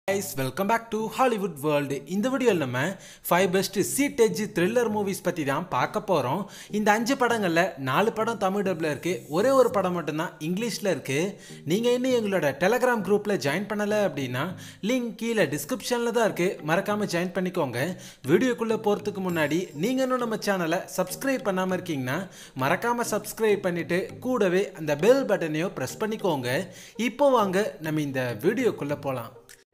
Guys welcome back to Hollywood world இந்த வீடியோவில் நம்ம five best seat edge thriller movies பற்றி தான் பார்க்க போகிறோம் இந்த அஞ்சு படங்களில் நாலு படம் தமிழ் டப்பில் இருக்குது ஒரே ஒரு படம் மட்டும்தான் இங்கிலீஷில் இருக்குது நீங்கள் இன்னும் எங்களோட டெலகிராம் குரூப்பில் ஜாயின் பண்ணலை அப்படின்னா லிங்க் கீழே டிஸ்கிரிப்ஷனில் தான் இருக்குது மறக்காமல் ஜாயின் பண்ணிக்கோங்க வீடியோக்குள்ளே போகிறதுக்கு முன்னாடி நீங்கள் இன்னும் நம்ம சேனலை சப்ஸ்கிரைப் பண்ணாமல் இருக்கீங்கன்னா மறக்காமல் சப்ஸ்கிரைப் பண்ணிவிட்டு கூடவே அந்த பெல் பட்டனையும் ப்ரெஸ் பண்ணிக்கோங்க இப்போ வாங்க நம்ம இந்த வீடியோக்குள்ளே போகலாம்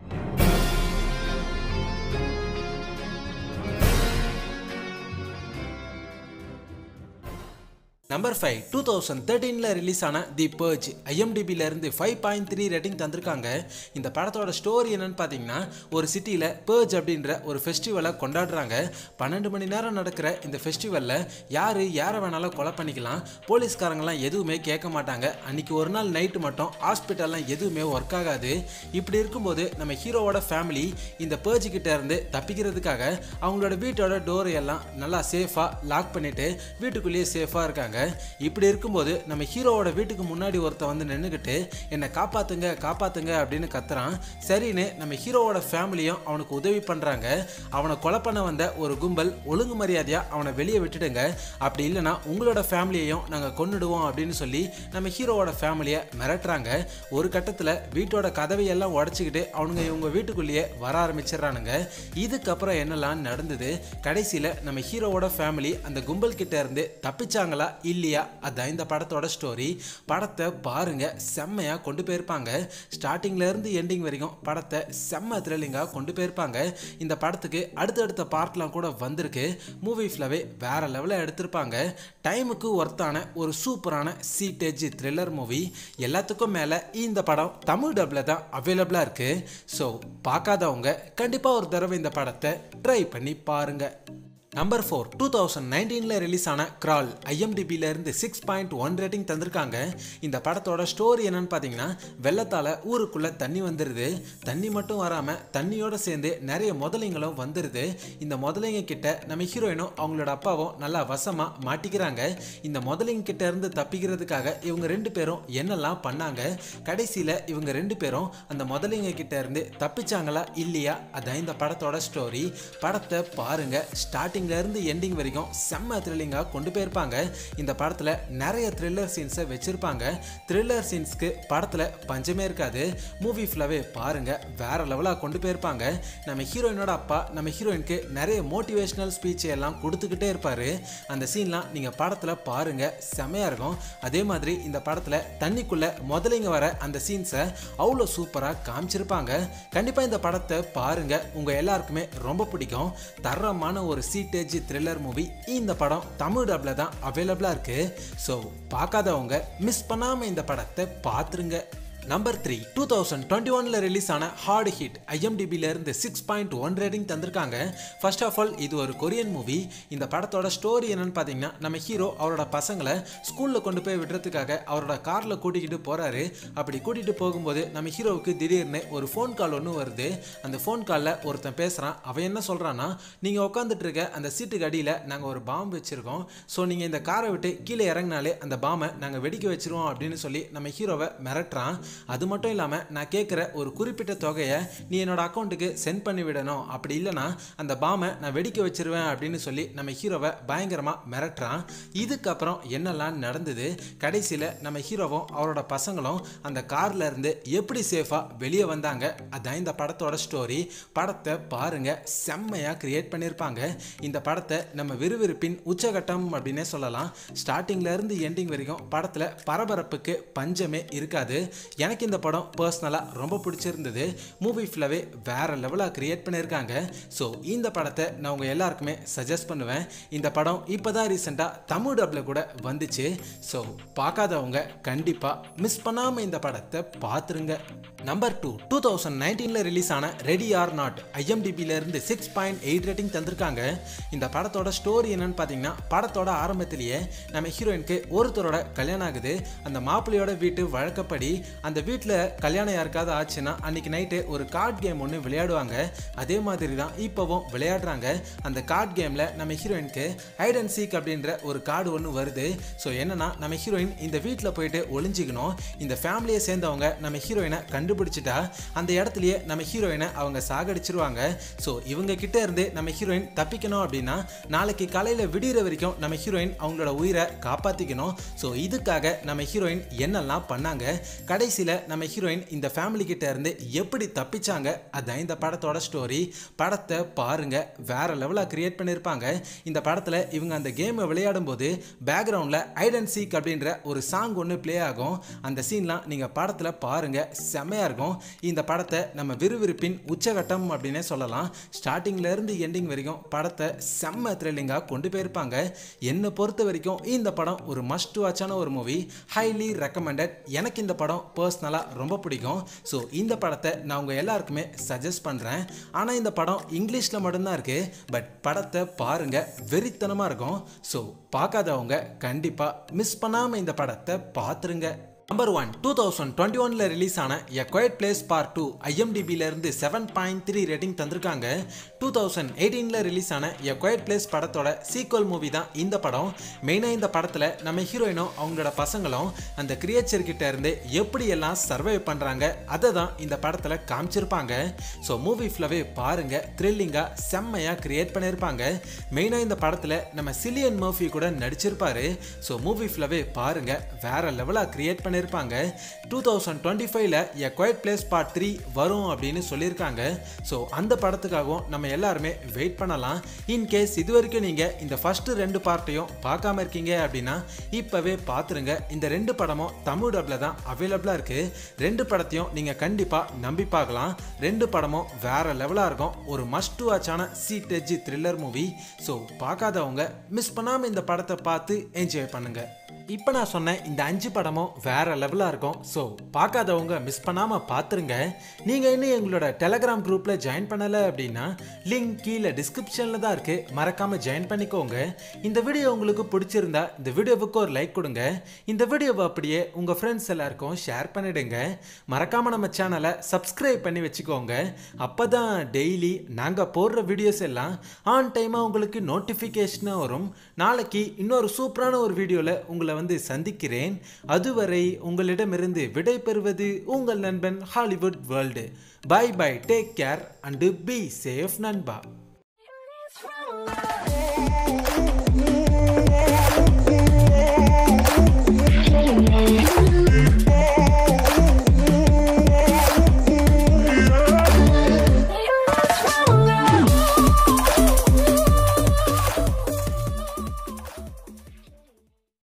நம்பர் ஃபைவ் டூ தௌசண்ட் தேர்ட்டீனில் ரிலீஸ் ஆன தி பர்ஜ் ஐஎம்டிபியிலேருந்து ஃபைவ் பாயிண்ட் த்ரீ ரேட்டிங் தந்திருக்காங்க இந்த படத்தோட ஸ்டோரி என்னன்னு பார்த்தீங்கன்னா ஒரு சிட்டியில் பர்ஜ் அப்படின்ற ஒரு ஃபெஸ்டிவலை கொண்டாடுறாங்க பன்னெண்டு மணி நேரம் நடக்கிற இந்த ஃபெஸ்டிவலில் யார் யாரை வேணாலும் கொலை பண்ணிக்கலாம் போலீஸ்காரங்களாம் எதுவுமே கேட்க மாட்டாங்க அன்னைக்கு ஒரு நாள் நைட்டு மட்டும் ஹாஸ்பிட்டல்லாம் எதுவுமே ஒர்க் ஆகாது இப்படி இருக்கும்போது நம்ம ஹீரோவோட ஃபேமிலி இந்த பர்ஜ் கிட்ட இருந்து தப்பிக்கிறதுக்காக அவங்களோட வீட்டோட டோரை எல்லாம் நல்லா சேஃபாக லாக் பண்ணிட்டு வீட்டுக்குள்ளேயே சேஃபாக இருக்காங்க இப்படி இருக்கும்போது நம்ம ஹீரோவோட வீட்டுக்கு முன்னாடி ஒருத்தன் வந்து நின்றுக்கிட்டு என்னை காப்பாத்துங்க காப்பாத்துங்க அப்படின்னு கத்துறான் சரின்னு நம்ம ஹீரோவோட ஃபேமிலியும் அவனுக்கு உதவி பண்ணுறாங்க அவனை கொலை பண்ண வந்த ஒரு கும்பல் ஒழுங்கு மரியாதையாக அவனை வெளியே விட்டுடுங்க அப்படி இல்லைன்னா உங்களோட ஃபேமிலியையும் நாங்கள் கொன்னுடுவோம் அப்படின்னு சொல்லி நம்ம ஹீரோவோட ஃபேமிலியை மிரட்டுறாங்க ஒரு கட்டத்தில் வீட்டோட கதவையெல்லாம் உடச்சிக்கிட்டு அவனுங்க இவங்க வீட்டுக்குள்ளேயே வர ஆரம்பிச்சிடுறானுங்க இதுக்கப்புறம் என்னெல்லாம் நடந்தது கடைசியில் நம்ம ஹீரோவோட ஃபேமிலி அந்த கும்பல் கிட்ட இருந்து தப்பிச்சாங்களா இல்லையா அதான் இந்த படத்தோட ஸ்டோரி படத்தை பாருங்க செம்மையா கொண்டு போயிருப்பாங்க ஸ்டார்டிங்ல இருந்து எண்டிங் வரைக்கும் படத்தை செம்ம த்ரில்லிங்காக கொண்டு போயிருப்பாங்க இந்த படத்துக்கு அடுத்தடுத்த பார்ட்லாம் கூட வந்திருக்கு மூவி ஃபுல்லாவே வேற லெவலில் எடுத்திருப்பாங்க டைமுக்கு ஒர்த்தான ஒரு சூப்பரான சீட்டேஜ் த்ரில்லர் மூவி எல்லாத்துக்கும் மேலே இந்த படம் தமிழ் டப்பில் தான் அவைலபிளாக இருக்கு ஸோ பார்க்காதவங்க கண்டிப்பாக ஒரு தடவை இந்த படத்தை ட்ரை பண்ணி பாருங்க நம்பர் ஃபோர் டூ தௌசண்ட் நைன்டீனில் ரிலீஸ் ஆன கிரால் ஐஎம்டிபியில் இருந்து சிக்ஸ் பாயிண்ட் ஒன் ரேட்டிங் தந்திருக்காங்க இந்த படத்தோட ஸ்டோரி என்னன்னு பார்த்தீங்கன்னா வெள்ளத்தால் ஊருக்குள்ளே தண்ணி வந்துடுது தண்ணி மட்டும் வராமல் தண்ணியோட சேர்ந்து நிறைய முதலைங்களும் வந்துடுது இந்த முதலைங்க கிட்ட நம்ம ஹீரோயினும் அவங்களோட அப்பாவும் நல்லா வசமாக மாட்டிக்கிறாங்க இந்த முதலைங்க கிட்ட இருந்து தப்பிக்கிறதுக்காக இவங்க ரெண்டு பேரும் என்னெல்லாம் பண்ணாங்க கடைசியில் இவங்க ரெண்டு பேரும் அந்த முதலைங்க கிட்ட இருந்து தப்பிச்சாங்களா இல்லையா அதான் இந்த படத்தோட ஸ்டோரி படத்தை பாருங்க ஸ்டார்டிங் ஸ்டார்டிங்ல இருந்து எண்டிங் வரைக்கும் செம்ம த்ரில்லிங்காக கொண்டு போயிருப்பாங்க இந்த படத்தில் நிறைய த்ரில்லர் சீன்ஸை வச்சிருப்பாங்க த்ரில்லர் சீன்ஸ்க்கு படத்தில் பஞ்சமே இருக்காது மூவி ஃபுல்லாகவே பாருங்க வேற லெவலாக கொண்டு போயிருப்பாங்க நம்ம ஹீரோயினோட அப்பா நம்ம ஹீரோயினுக்கு நிறைய மோட்டிவேஷ்னல் ஸ்பீச் எல்லாம் கொடுத்துக்கிட்டே இருப்பார் அந்த சீன்லாம் நீங்கள் படத்தில் பாருங்க செம்மையாக இருக்கும் அதே மாதிரி இந்த படத்தில் தண்ணிக்குள்ளே முதலைங்க வர அந்த சீன்ஸை அவ்வளோ சூப்பராக காமிச்சிருப்பாங்க கண்டிப்பாக இந்த படத்தை பாருங்க உங்கள் எல்லாருக்குமே ரொம்ப பிடிக்கும் தரமான ஒரு சீட் விண்டேஜ் த்ரில்லர் மூவி இந்த படம் தமிழ் டப்ல தான் அவைலபிளாக இருக்கு ஸோ பார்க்காதவங்க மிஸ் பண்ணாமல் இந்த படத்தை பார்த்துருங்க number three two thousand twenty ஒனில் ரிலீஸ் ஆன ஹார்ட் ஹிட் ஐஎம்டிபியிலேருந்து சிக்ஸ் பாயிண்ட் ஒன் ரேட்டிங் தந்திருக்காங்க ஃபர்ஸ்ட் ஆஃப் ஆல் இது ஒரு கொரியன் மூவி இந்த படத்தோட ஸ்டோரி என்னன்னு பார்த்தீங்கன்னா நம்ம ஹீரோ அவரோட பசங்களை ஸ்கூலில் கொண்டு போய் விடுறதுக்காக அவரோட காரில் கூட்டிக்கிட்டு போகிறாரு அப்படி கூட்டிகிட்டு போகும்போது நம்ம ஹீரோவுக்கு திடீர்னு ஒரு ஃபோன் கால் ஒன்று வருது அந்த ஃபோன் காலில் ஒருத்தன் பேசுகிறான் அவன் என்ன சொல்கிறான்னா நீங்கள் உட்காந்துட்டு இருக்க அந்த சீட்டுக்கு அடியில் நாங்கள் ஒரு பாம்பு வச்சுருக்கோம் ஸோ நீங்கள் இந்த காரை விட்டு கீழே இறங்கினாலே அந்த பாம்பை நாங்கள் வெடிக்க வச்சிருவோம் அப்படின்னு சொல்லி நம்ம ஹீரோவை மிரட்டுறான் அது மட்டும் இல்லாமல் நான் கேட்குற ஒரு குறிப்பிட்ட தொகையை நீ என்னோட அக்கௌண்ட்டுக்கு சென்ட் பண்ணி விடணும் அப்படி இல்லைனா அந்த பாமை நான் வெடிக்க வச்சிருவேன் அப்படின்னு சொல்லி நம்ம ஹீரோவை பயங்கரமாக மிரட்டுறான் இதுக்கப்புறம் என்னெல்லாம் நடந்தது கடைசியில் நம்ம ஹீரோவும் அவரோட பசங்களும் அந்த கார்ல இருந்து எப்படி சேஃபாக வெளியே வந்தாங்க அதான் இந்த படத்தோட ஸ்டோரி படத்தை பாருங்க செம்மையாக கிரியேட் பண்ணியிருப்பாங்க இந்த படத்தை நம்ம விறுவிறுப்பின் உச்சகட்டம் அப்படின்னே சொல்லலாம் ஸ்டார்டிங்ல இருந்து எண்டிங் வரைக்கும் படத்தில் பரபரப்புக்கு பஞ்சமே இருக்காது எனக்கு இந்த படம் பர்சனலாக ரொம்ப பிடிச்சிருந்தது மூவி ஃபுல்லாகவே வேற லெவலாக கிரியேட் பண்ணியிருக்காங்க ஸோ இந்த படத்தை நான் உங்கள் எல்லாருக்குமே சஜஸ்ட் பண்ணுவேன் இந்த படம் இப்போ தான் ரீசெண்டாக தமிழ் டப்பில் கூட வந்துச்சு ஸோ பார்க்காதவங்க கண்டிப்பாக மிஸ் பண்ணாமல் இந்த படத்தை பார்த்துருங்க நம்பர் டூ டூ தௌசண்ட் நைன்டீனில் ரிலீஸ் ஆன ரெடி ஆர் நாட் ஐஎம்டிபியிலேருந்து சிக்ஸ் பாயிண்ட் எயிட் ரேட்டிங் தந்திருக்காங்க இந்த படத்தோட ஸ்டோரி என்னன்னு பார்த்தீங்கன்னா படத்தோட ஆரம்பத்திலேயே நம்ம ஹீரோயினுக்கு ஒருத்தரோட கல்யாணம் ஆகுது அந்த மாப்பிள்ளையோட வீட்டு வழக்கப்படி அந்த வீட்டில் கல்யாணம் யாருக்காவது ஆச்சுன்னா அன்னைக்கு நைட்டு ஒரு கார்டு கேம் ஒன்று விளையாடுவாங்க அதே மாதிரி தான் இப்போவும் விளையாடுறாங்க அந்த கார்டு கேமில் நம்ம ஹீரோயினுக்கு ஹைட் அண்ட் சீக் அப்படின்ற ஒரு கார்டு ஒன்று வருது ஸோ என்னன்னா நம்ம ஹீரோயின் இந்த வீட்டில் போயிட்டு ஒளிஞ்சிக்கணும் இந்த ஃபேமிலியை சேர்ந்தவங்க நம்ம ஹீரோயினை கண்டுபிடிச்சிட்டா அந்த இடத்துலயே நம்ம ஹீரோயினை அவங்க சாகடிச்சிருவாங்க ஸோ இவங்க கிட்ட இருந்து நம்ம ஹீரோயின் தப்பிக்கணும் அப்படின்னா நாளைக்கு காலையில் விடிகிற வரைக்கும் நம்ம ஹீரோயின் அவங்களோட உயிரை காப்பாற்றிக்கணும் ஸோ இதுக்காக நம்ம ஹீரோயின் என்னெல்லாம் பண்ணாங்க கடைசியில் நம்ம ஹீரோயின் இந்த ஃபேமிலி கிட்ட இருந்து எப்படி தப்பிச்சாங்க அதான் இந்த படத்தோட ஸ்டோரி படத்தை பாருங்க வேற லெவலாக கிரியேட் பண்ணியிருப்பாங்க இந்த படத்தில் இவங்க அந்த கேமை விளையாடும் போது பேக்ரவுண்டில் ஐட் அண்ட் சீக் அப்படின்ற ஒரு சாங் ஒன்று ப்ளே ஆகும் அந்த சீன்லாம் நீங்கள் படத்தில் பாருங்க செம்மையாக இருக்கும் இந்த படத்தை நம்ம விறுவிறுப்பின் உச்சகட்டம் அப்படின்னே சொல்லலாம் ஸ்டார்டிங்ல இருந்து எண்டிங் வரைக்கும் படத்தை செம்ம த்ரில்லிங்காக கொண்டு போயிருப்பாங்க என்னை பொறுத்த வரைக்கும் இந்த படம் ஒரு மஸ்ட் வாட்சான ஒரு மூவி ஹைலி ரெக்கமெண்டட் எனக்கு இந்த படம் பர்சனலாக ரொம்ப பிடிக்கும் ஸோ இந்த படத்தை நான் உங்கள் எல்லாருக்குமே சஜஸ்ட் பண்ணுறேன் ஆனால் இந்த படம் இங்கிலீஷில் மட்டும்தான் இருக்குது பட் படத்தை பாருங்கள் வெறித்தனமாக இருக்கும் ஸோ பார்க்காதவங்க கண்டிப்பாக மிஸ் பண்ணாமல் இந்த படத்தை பார்த்துருங்க number one two thousand twenty ஒனில் ரிலீஸ் ஆன a quiet place part two ஐஎம்டிபியிலேருந்து செவன் பாயிண்ட் த்ரீ ரேட்டிங் தந்திருக்காங்க டூ தௌசண்ட் எயிட்டீனில் ரிலீஸ் ஆன எ குவைட் பிளேஸ் படத்தோட சீக்வல் மூவி தான் இந்த படம் மெயினாக இந்த படத்தில் நம்ம ஹீரோயினும் அவங்களோட பசங்களும் அந்த கிரியேச்சர் கிட்ட இருந்து எப்படி எல்லாம் சர்வை பண்ணுறாங்க அதை தான் இந்த படத்தில் காமிச்சிருப்பாங்க ஸோ மூவி ஃபுல்லாகவே பாருங்க த்ரில்லிங்காக செம்மையாக கிரியேட் பண்ணியிருப்பாங்க மெயினாக இந்த படத்தில் நம்ம சிலியன் மர்ஃபி கூட நடிச்சிருப்பாரு ஸோ மூவி ஃபுல்லாகவே பாருங்க வேற லெவலாக கிரியேட் பண்ணியிருப்பாங்க டூ தௌசண்ட் டுவெண்ட்டி ஃபைவ்ல a quiet place part three வரும் அப்படின்னு சொல்லியிருக்காங்க ஸோ அந்த படத்துக்காகவும் நம்ம எல்லாருமே வெயிட் பண்ணலாம் இன்கேஸ் இது வரைக்கும் நீங்கள் இந்த ஃபஸ்ட்டு ரெண்டு பார்ட்டையும் பார்க்காம இருக்கீங்க அப்படின்னா இப்போவே பார்த்துருங்க இந்த ரெண்டு படமும் தமிழ் டப்பில் தான் அவைலபிளாக இருக்குது ரெண்டு படத்தையும் நீங்கள் கண்டிப்பாக நம்பி பார்க்கலாம் ரெண்டு படமும் வேற லெவலாக இருக்கும் ஒரு மஸ்ட் வாட்சான seat edgy thriller movie so பார்க்காதவங்க மிஸ் பண்ணாமல் இந்த படத்தை பார்த்து என்ஜாய் பண்ணுங்கள் இப்போ நான் சொன்ன இந்த அஞ்சு படமும் வேற லெவலாக இருக்கும் ஸோ பார்க்காதவங்க மிஸ் பண்ணாமல் பார்த்துருங்க நீங்கள் இன்னும் எங்களோட டெலகிராம் குரூப்பில் ஜாயின் பண்ணலை அப்படின்னா லிங்க் கீழே டிஸ்கிரிப்ஷனில் தான் இருக்குது மறக்காமல் ஜாயின் பண்ணிக்கோங்க இந்த வீடியோ உங்களுக்கு பிடிச்சிருந்தா இந்த வீடியோவுக்கு ஒரு லைக் கொடுங்க இந்த வீடியோவை அப்படியே உங்கள் ஃப்ரெண்ட்ஸ் எல்லாருக்கும் ஷேர் பண்ணிடுங்க மறக்காமல் நம்ம சேனலை சப்ஸ்கிரைப் பண்ணி வச்சுக்கோங்க அப்போ தான் டெய்லி நாங்கள் போடுற வீடியோஸ் எல்லாம் ஆன் டைமாக உங்களுக்கு நோட்டிஃபிகேஷனாக வரும் நாளைக்கு இன்னொரு சூப்பரான ஒரு வீடியோவில் உங்களை வந்து சந்திக்கிறேன் அதுவரை உங்களிடமிருந்து விடை பெறுவது உங்கள் நண்பன் Hollywood world bye bye take care and be safe நண்பா It's wrong.